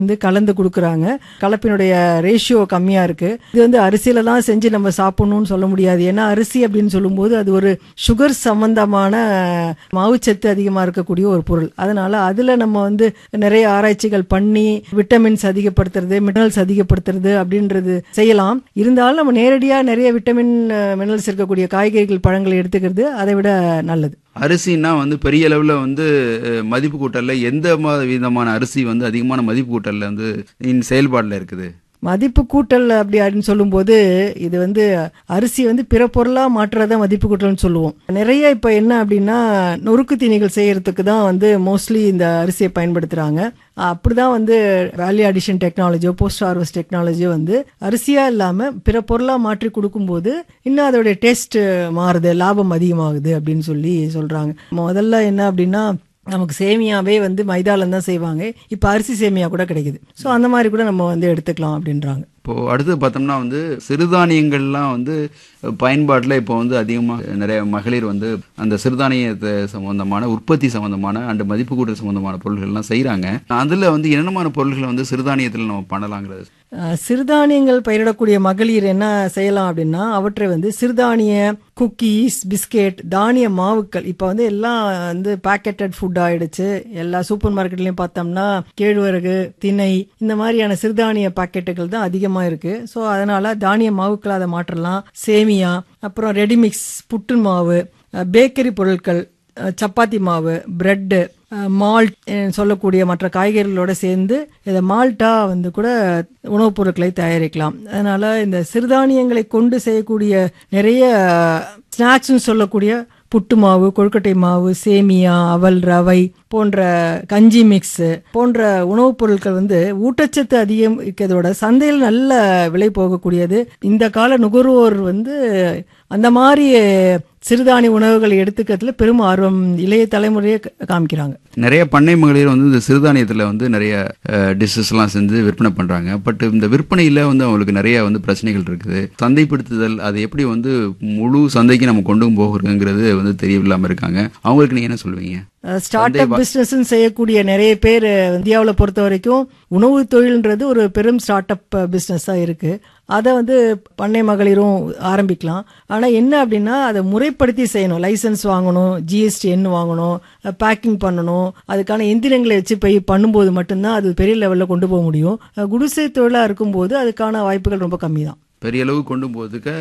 வந்து கலந்து கொடுக்குறாங்க கலப்பினுடைய ரேஷியோ கம்மியாக இருக்குது இது வந்து அரிசியில தான் செஞ்சு நம்ம சாப்பிடணும்னு சொல்ல முடியாது ஏன்னா அரிசி அப்படின்னு சொல்லும்போது அது ஒரு சுகர் சம்பந்தமான மாவுச்சத்து அதிகமாக இருக்கக்கூடிய ஒரு பொருள் அதனால அதில் நம்ம வந்து நிறைய ஆராய்ச்சிகள் பண்ணி விட்டமின்ஸ் அதிகப்படுத்துறது மினரல்ஸ் அதிகப்படுத்துறது அப்படின்றது செய்யலாம் இருந்தாலும் நம்ம நேரடியாக நிறைய விட்டமின் மினரல்ஸ் இருக்கக்கூடிய காய்கறிகள் பழங்களை எடுத்துக்கிறது அதை விட நல்லது அரிசின்னா வந்து பெரிய அளவில் வந்து அஹ், மதிப்பு கூட்டல்ல எந்த மா- விதமான அரிசி வந்து அதிகமான மதிப்பு கூட்டல்ல வந்து இன் செயல்பாட்டில் இருக்குது மதிப்பு கூட்டல் அப்படி அப்படின்னு சொல்லும்போது இது வந்து அரிசி வந்து பிற பொருளாக மாற்றுறத மதிப்பு கூட்டல்னு சொல்லுவோம் நிறைய இப்போ என்ன அப்படின்னா நொறுக்கு தீனிகள் செய்யறதுக்கு தான் வந்து மோஸ்ட்லி இந்த அரிசியை பயன்படுத்துகிறாங்க அப்படிதான் வந்து வேல்யூ அடிஷன் டெக்னாலஜியோ போஸ்ட் ஹார்வெஸ்ட் டெக்னாலஜியோ வந்து அரிசியாக இல்லாமல் பிற பொருளாக மாற்றி கொடுக்கும்போது இன்னும் அதோடைய டேஸ்ட் மாறுது லாபம் அதிகமாகுது அப்படின்னு சொல்லி சொல்கிறாங்க முதல்ல என்ன அப்படின்னா நமக்கு சேமியாவே வந்து மைதால தான் செய்வாங்க இப்போ அரிசி சேமியா கூட கிடைக்குது ஸோ அந்த மாதிரி கூட நம்ம வந்து எடுத்துக்கலாம் அப்படின்றாங்க இப்போ அடுத்து பார்த்தோம்னா வந்து சிறுதானியங்கள்லாம் வந்து பயன்பாட்டில் இப்போ வந்து அதிகமாக நிறைய மகளிர் வந்து அந்த சிறுதானியத்தை சம்பந்தமான உற்பத்தி சம்பந்தமான அண்ட் மதிப்பு கூட்டல் சம்பந்தமான பொருள்கள்லாம் செய்கிறாங்க அதில் வந்து என்னென்னமான பொருள்களை வந்து சிறுதானியத்தில் நம்ம பண்ணலாங்கிறது அஹ், சிறுதானியங்கள் பயிரிடக்கூடிய மகளிர் என்ன செய்யலாம் அப்படின்னா அவற்றை வந்து சிறுதானிய குக்கீஸ் பிஸ்கெட் தானிய மாவுக்கள் இப்போ வந்து எல்லாம் வந்து பேக்கெட்டட் ஃபுட் ஆயிடுச்சு எல்லா சூப்பர் மார்க்கெட்லயும் பார்த்தோம்னா கேழ்வரகு திணை இந்த மாதிரியான சிறுதானிய பாக்கெட்டுகள் தான் அதிகமாக இருக்கு ஸோ அதனால தானிய மாவுக்களை அதை மாற்றலாம் சேமியா அப்புறம் ரெடிமிக்ஸ் புட்டு மாவு அஹ், பேக்கரி பொருட்கள் அஹ், சப்பாத்தி மாவு பிரெட்டு மால்ட் சொல்லக்கூடிய மற்ற காய்கறிகளோட சேர்ந்து இதை மால்ட்டா வந்து கூட உணவுப் பொருட்களை தயாரிக்கலாம் அதனால இந்த சிறுதானியங்களை கொண்டு செய்யக்கூடிய நிறைய ஸ்நாக்ஸ்னு சொல்லக்கூடிய புட்டு மாவு கொழுக்கட்டை மாவு சேமியா அவல் ரவை போன்ற கஞ்சி மிக்ஸ் போன்ற உணவுப் பொருட்கள் வந்து ஊட்டச்சத்து அதிகம் இருக்கிறதோட சந்தையில் நல்ல விலை போகக்கூடியது இந்த கால நுகர்வோர் வந்து அந்த மாதிரி சிறுதானிய உணவுகளை எடுத்துக்கிறதுல பெரும் ஆர்வம் இளைய தலைமுறையை க- காமிக்கிறாங்க நிறைய பண்ணை மகளிர் வந்து இந்த சிறுதானியத்தில் வந்து நிறைய டிஷ்ஷஸ்லாம் செஞ்சு விற்பனை பண்ணுறாங்க பட் இந்த விற்பனையில் வந்து அவங்களுக்கு நிறைய வந்து பிரச்சனைகள் இருக்குது சந்தைப்படுத்துதல் அது எப்படி வந்து முழு சந்தைக்கு நம்ம கொண்டு போகிறோங்கிறது வந்து தெரியவில்லாமல் இருக்காங்க அவங்களுக்கு நீங்கள் என்ன சொல்லுவீங்க ஸ்டார்ட் அப் பிஸ்னஸ் செய்யக்கூடிய நிறைய பேர் இந்தியாவில் பொறுத்த வரைக்கும் உணவு தொழில்ன்றது ஒரு பெரும் ஸ்டார்ட் அப் பிஸ்னஸாக இருக்கு அதை வந்து பண்ணை மகளிரும் ஆரம்பிக்கலாம் ஆனால் என்ன அப்படின்னா அதை முறைப்படுத்தி செய்யணும் லைசன்ஸ் வாங்கணும் ஜிஎஸ்டி எண் வாங்கணும் பேக்கிங் பண்ணணும் அதுக்கான எந்திரங்களை வச்சு போய் பண்ணும்போது மட்டும்தான் அது பெரிய லெவலில் கொண்டு போக முடியும் அஹ் குடிசை தொழிலாக இருக்கும்போது அதுக்கான வாய்ப்புகள் ரொம்ப கம்மி தான் பெரிய அளவு கொண்டு போகிறதுக்கு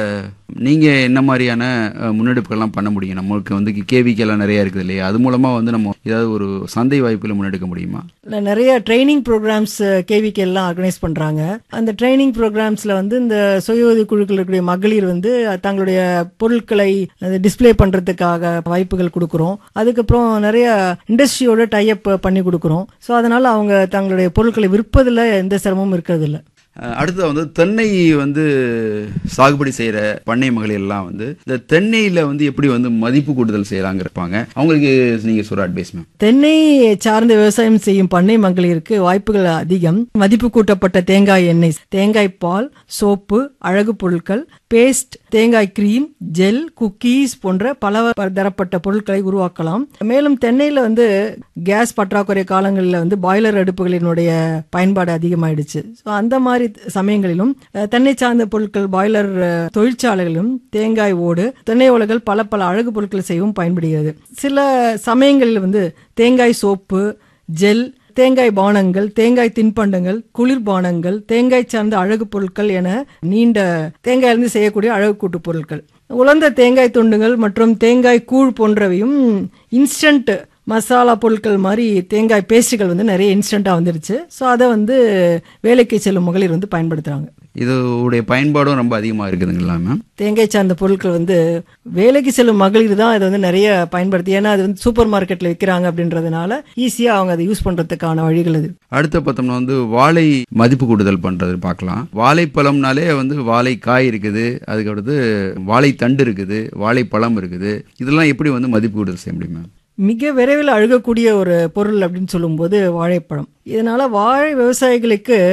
நீங்கள் என்ன மாதிரியான அஹ், முன்னெடுப்புகள்லாம் பண்ண முடியும் நம்மளுக்கு வந்து கேவிக்கெல்லாம் நிறைய இருக்குது இல்லையா அது மூலமாக வந்து நம்ம ஏதாவது ஒரு சந்தை வாய்ப்புகளை முன்னெடுக்க முடியுமா ந- நிறைய ட்ரைனிங் ப்ரோக்ராம்ஸ் கேவிக்கு எல்லாம் ஆர்கனைஸ் பண்றாங்க அந்த ட்ரைனிங் ப்ரோக்ராம்ஸ்ல வந்து இந்த சுய உதவி குழுக்கள் இருக்கக்கூடிய மகளிர் வந்து தங்களுடைய பொருட்களை டிஸ்ப்ளே பண்றதுக்காக வாய்ப்புகள் கொடுக்குறோம் அதுக்கப்புறம் நிறைய இண்டஸ்ட்ரியோட டைப் பண்ணி கொடுக்குறோம் ஸோ அதனால அவங்க தங்களுடைய பொருட்களை விற்பதுல எந்த சிரமமும் இருக்கிறது இல்ல அஹ், அடுத்தது வந்து தென்னை வந்து சாகுபடி செய்கிற பண்ணை மகளிர்லாம் வந்து இந்த தென்னையில் வந்து எப்படி வந்து மதிப்பு கூடுதல் செய்யலாங்க இருப்பாங்க அவங்களுக்கு நீங்கள் சொல்கிற அட்வைஸ் மேம் தென்னை சார்ந்த விவசாயம் செய்யும் பண்ணை மகளிருக்கு வாய்ப்புகள் அதிகம் மதிப்பு கூட்டப்பட்ட தேங்காய் எண்ணெய் தேங்காய் பால் சோப்பு அழகு பொருட்கள் பேஸ்ட் தேங்காய் கிரீம் ஜெல் குக்கீஸ் போன்ற பல தரப்பட்ட பொருட்களை உருவாக்கலாம் மேலும் தென்னையில வந்து கேஸ் பற்றாக்குறை காலங்களில் வந்து பாய்லர் அடுப்புகளினுடைய பயன்பாடு அதிகமாயிடுச்சு ஸோ அந்த மாதிரி சமயங்களிலும் அஹ், தென்னை சார்ந்த பொருட்கள் பாய்லர் அஹ், தொழிற்சாலைகளிலும் தேங்காய் ஓடு தென்னை ஓலைகள் பல பல அழகு பொருட்களை செய்யவும் பயன்படுகிறது சில சமயங்களில் வந்து தேங்காய் சோப்பு ஜெல் தேங்காய் பானங்கள் தேங்காய் தின்பண்டங்கள் குளிர்பானங்கள் தேங்காய் சார்ந்த அழகு பொருட்கள் என நீண்ட தேங்காயிலிருந்து செய்யக்கூடிய அழகு கூட்டு பொருட்கள் உலர்ந்த தேங்காய் துண்டுகள் மற்றும் தேங்காய் கூழ் போன்றவையும் இன்ஸ்டன்ட் மசாலா பொருட்கள் மாதிரி தேங்காய் பேஸ்ட்டுகள் வந்து நிறைய இன்ஸ்டண்ட்டாக வந்துடுச்சு ஸோ அதை வந்து வேலைக்கு செல்லும் மகளிர் வந்து பயன்படுத்துகிறாங்க இதோடைய பயன்பாடும் ரொம்ப அதிகமாக இருக்குதுங்களா மேம் தேங்காய் சார்ந்த பொருட்கள் வந்து வேலைக்கு செல்லும் மகளிர் தான் இதை வந்து நிறைய பயன்படுத்தி ஏன்னா அது வந்து சூப்பர் மார்க்கெட்டில் விற்கிறாங்க அப்படின்றதுனால ஈஸியாக அவங்க அதை யூஸ் பண்ணுறதுக்கான வழிகள் இது அடுத்து பார்த்தோம்னா வந்து வாழை மதிப்பு கூடுதல் பண்ணுறது பார்க்கலாம் வாழைப்பழம்னாலே வந்து வாழைக்காய் இருக்குது அதுக்கடுத்து வாழைத்தண்டு இருக்குது வாழைப்பழம் இருக்குது இதெல்லாம் எப்படி வந்து மதிப்பு கூடுதல் செய்ய முடியும் மேம் மிக விரைவில் அழுகக்கூடிய ஒரு பொருள் அப்படின்னு சொல்லும்போது வாழைப்பழம் இதனால வாழை விவசாயிகளுக்கு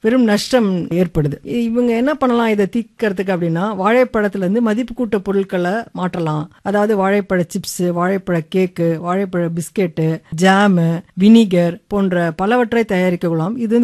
பெரும் நஷ்டம் ஏற்படுது இவங்க என்ன பண்ணலாம் இதை தீர்க்கறதுக்கு அப்படின்னா வாழைப்பழத்துல இருந்து மதிப்பு கூட்ட பொருட்களை மாற்றலாம் அதாவது வாழைப்பழ சிப்ஸ் வாழைப்பழ கேக்கு வாழைப்பழ பிஸ்கெட்டு ஜாமு வினிகர் போன்ற பலவற்றை தயாரிக்கலாம் இது